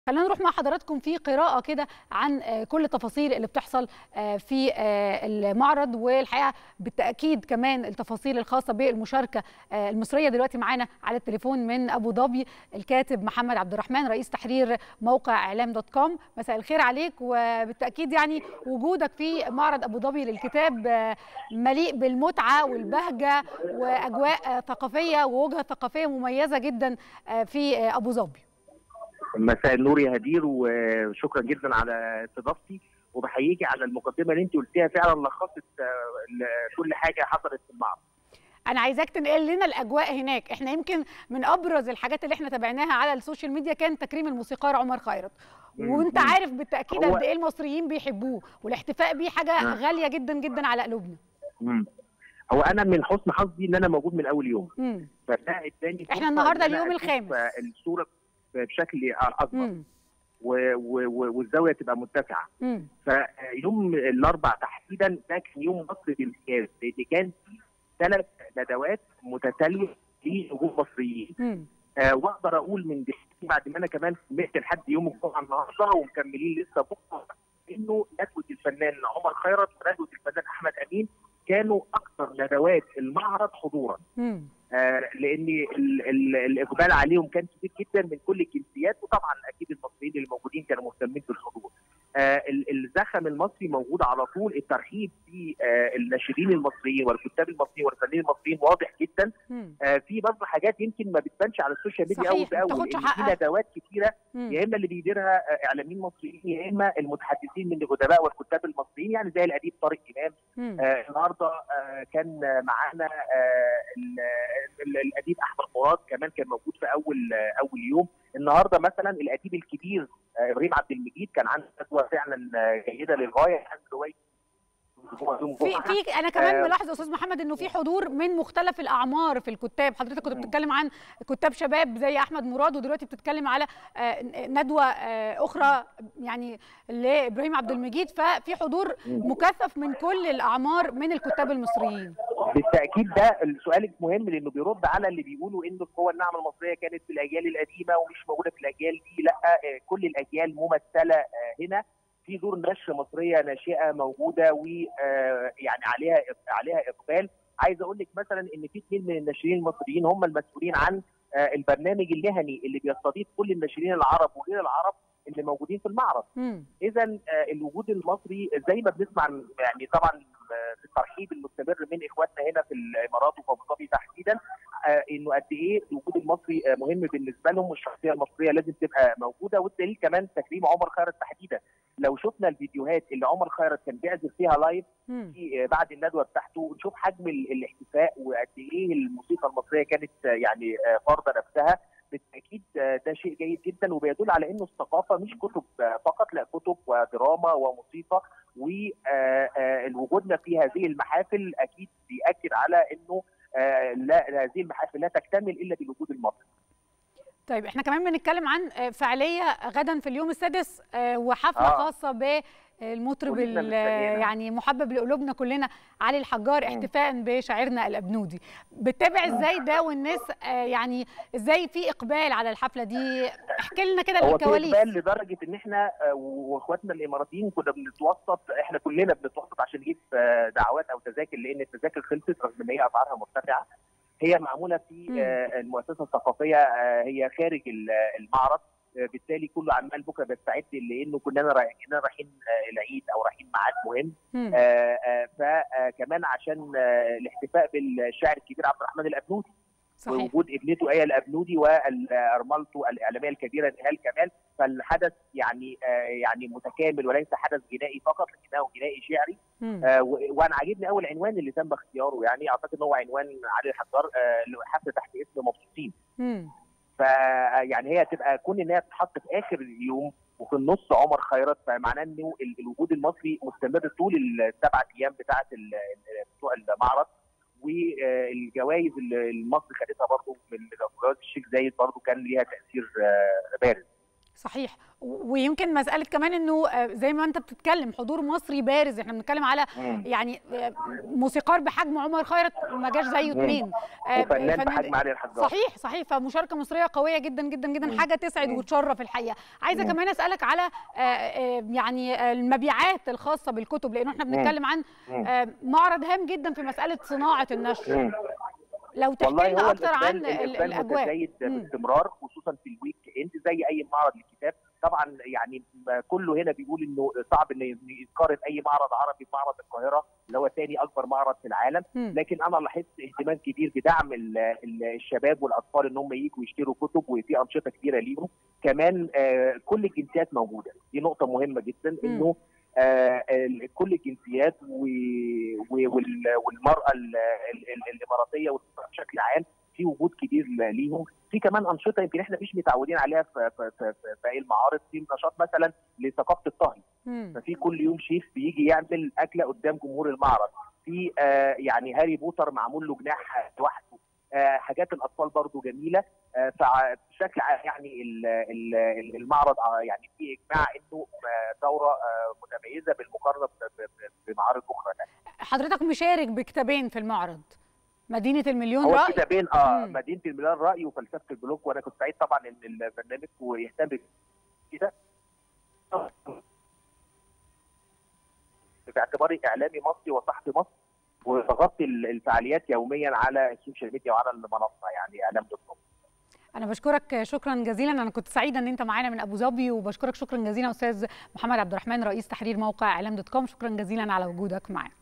خلينا نروح مع حضراتكم في قراءة كده عن كل التفاصيل اللي بتحصل في المعرض والحقيقة بالتأكيد كمان التفاصيل الخاصة بالمشاركة المصرية دلوقتي معانا على التليفون من أبو ظبي الكاتب محمد عبد الرحمن رئيس تحرير موقع إعلام دوت كوم مساء الخير عليك وبالتأكيد يعني وجودك في معرض أبو ظبي للكتاب مليء بالمتعة والبهجة وأجواء ثقافية ووجهة ثقافية مميزة جدا في أبو ظبي مساء النور يا هدير وشكرا جدا على استضافتي وبحييكي على المقدمه اللي انت قلتيها فعلا لخصت كل حاجه حصلت في المعرض انا عايزاك تنقل لنا الاجواء هناك احنا يمكن من ابرز الحاجات اللي احنا تابعناها على السوشيال ميديا كان تكريم الموسيقار عمر خيرت وانت عارف بالتاكيد قد ايه المصريين بيحبوه والاحتفاء بيه حاجه آه. غاليه جدا جدا على قلوبنا هو انا من حسن حظي ان انا موجود من اول يوم فده اداني احنا النهارده اليوم الخامس الصوره بشكل اكبر والزاويه تبقى مرتفعه فيوم الاربع تحديدا ده كان يوم مصر بامتياز لان كان في ثلاث ندوات متتاليه لنجوم مصريين آه واقدر اقول من دلوقتي بعد ما انا كمان سمعت لحد يوم الجمعه النهارده ومكملين لسه بكره انه ندوه الفنان عمر خيرت وندوه الفنان احمد امين كانوا اكثر ندوات المعرض حضورا آه لان ال ال الاقبال عليهم كان كبير جدا من كل الجنسيات وطبعا اكيد المصريين اللي موجودين كانوا مهتمين بالحضور آه الزخم المصري موجود على طول الترحيب بالناشرين آه المصريين والكتاب المصريين والفنانين المصريين واضح جدا آه في برضه حاجات يمكن ما بتبانش على السوشيال ميديا اول باول في ندوات كتيره يا اما اللي بيديرها اعلاميين مصريين يا اما المتحدثين من الادباء والكتاب المصريين يعني زي الاديب طارق امام آه النهارده آه كان معانا آه الاديب احمد مراد كمان كان موجود في اول اول يوم النهارده مثلا الاديب الكبير ابراهيم عبد المجيد كان عنده ندوه فعلا جيده للغايه عن روايه في في انا كمان آه ملاحظه استاذ محمد انه في حضور من مختلف الاعمار في الكتاب حضرتك كنت بتتكلم عن كتاب شباب زي احمد مراد ودلوقتي بتتكلم على آه ندوه آه اخرى يعني لابراهيم عبد المجيد ففي حضور مكثف من كل الاعمار من الكتاب المصريين بالتاكيد ده سؤالك مهم لانه بيرد على اللي بيقولوا انه القوى الناعمه المصريه كانت في الاجيال القديمه ومش موجوده في الاجيال دي لا كل الاجيال ممثله هنا في دور نشر مصريه ناشئه موجوده ويعني عليها عليها اقبال عايز اقول لك مثلا ان في اثنين من الناشرين المصريين هم المسؤولين عن البرنامج المهني اللي بيستضيف كل الناشرين العرب وغير العرب اللي موجودين في المعرض اذا الوجود المصري زي ما بنسمع يعني طبعا الترحيب المستمر من اخواتنا هنا في الامارات وفي ابو ظبي تحديدا انه قد ايه الوجود المصري مهم بالنسبه لهم والشخصيه المصريه لازم تبقى موجوده والدليل كمان تكريم عمر خيرت تحديدا لو شفنا الفيديوهات اللي عمر خيرت كان بيعزف فيها لايف في بعد الندوه بتاعته نشوف حجم الاحتفاء وقد ايه الموسيقى المصريه كانت يعني فرضه نفسها بالتاكيد ده شيء جيد جدا وبيدل على انه الثقافه مش كتب فقط لا كتب ودراما وموسيقى ووجودنا في هذه المحافل اكيد بياكد على انه لا هذه المحافل لا تكتمل الا بالوجود المصري. طيب احنا كمان بنتكلم عن فعاليه غدا في اليوم السادس وحفله آه. خاصه ب المطرب يعني محبب لقلوبنا كلنا علي الحجار احتفاء بشاعرنا الابنودي بتتابع ازاي ده والناس يعني ازاي في اقبال على الحفله دي احكي لنا كده الكواليس اقبال لدرجه ان احنا واخواتنا الاماراتيين كنا بنتوسط احنا كلنا بنتوسط عشان نجيب دعوات او تذاكر لان التذاكر خلصت رغم ان هي اسعارها مرتفعه هي معموله في المؤسسه الثقافيه هي خارج المعرض بالتالي كله عمال بكره بيستعد لانه كلنا رايحين رايحين العيد او رايحين ميعاد مهم آآ آآ فكمان عشان الاحتفاء بالشاعر الكبير عبد الرحمن الابنودي صحيح. ووجود ابنته ايه الابنودي وارملته الاعلاميه الكبيره نهال كمال فالحدث يعني يعني متكامل وليس حدث غنائي فقط لكنه غنائي شعري وانا عاجبني اول عنوان اللي تم اختياره يعني اعتقد ان هو عنوان علي الحجار حفله تحت اسم مبسوطين فيعني هي تبقى كون ان هي تتحط في اخر اليوم وفي النص عمر خيرت فمعناه انه الوجود المصري مستمر طول السبع ايام بتاعه بتوع المعرض والجوائز اللي مصر خدتها برضه من جوائز الشيخ زايد برضه كان ليها تاثير بارز صحيح ويمكن مساله كمان انه زي ما انت بتتكلم حضور مصري بارز احنا بنتكلم على مم. يعني موسيقار بحجم عمر خيرت ما جاش زيه مم. اثنين وفنان بحجم علي الحجار صحيح صحيح فمشاركه مصريه قويه جدا جدا جدا حاجه تسعد مم. وتشرف الحقيقه عايزه مم. كمان اسالك على آه، آه، يعني المبيعات الخاصه بالكتب لانه احنا بنتكلم عن مم. آه، معرض هام جدا في مساله صناعه النشر مم. لو تحكي والله لنا هو اكتر عن الإقبال- ال- الإقبال الاجواء متزايد مم. باستمرار خصوصا في الويك اند زي اي معرض للكتاب طبعا يعني ما كله هنا بيقول انه صعب ان يقارن اي معرض عربي بمعرض القاهره اللي هو ثاني اكبر معرض في العالم مم. لكن انا لاحظت اهتمام كبير بدعم ال- ال- الشباب والاطفال ان هم يجوا يشتروا كتب وفي انشطه كبيره ليهم كمان آه، كل الجنسيات موجوده دي نقطه مهمه جدا انه آه، ال- كل الجنسيات و- و- وال- والمراه ال- ال- ال- الاماراتيه والمرأة بشكل عام في وجود كبير ل- ليهم في كمان انشطه يمكن احنا مش متعودين عليها في في في, في باقي المعارض في نشاط مثلا لثقافه الطهي مم. ففي كل يوم شيف بيجي يعمل اكله قدام جمهور المعرض في آه يعني هاري بوتر معمول له جناح لوحده آه حاجات الاطفال برضو جميله آه فبشكل عام يعني ال- ال- ال- المعرض آه يعني في اجماع انه آه دوره آه متميزه بالمقارنه ب- ب- ب- بمعارض اخرى حضرتك مشارك بكتابين في المعرض مدينه المليون هو راي كتابين اه مم. مدينه الميلان راي وفلسفه البلوك وانا كنت سعيد طبعا ان البرنامج ويهتم كده باعتباري اعلامي مصري وصحفي مصري وبغطي الفعاليات يوميا على السوشيال ميديا وعلى المنصه يعني اعلام دوت كوم انا بشكرك شكرا جزيلا انا كنت سعيده ان انت معانا من ابو ظبي وبشكرك شكرا جزيلا استاذ محمد عبد الرحمن رئيس تحرير موقع اعلام دوت كوم شكرا جزيلا على وجودك معانا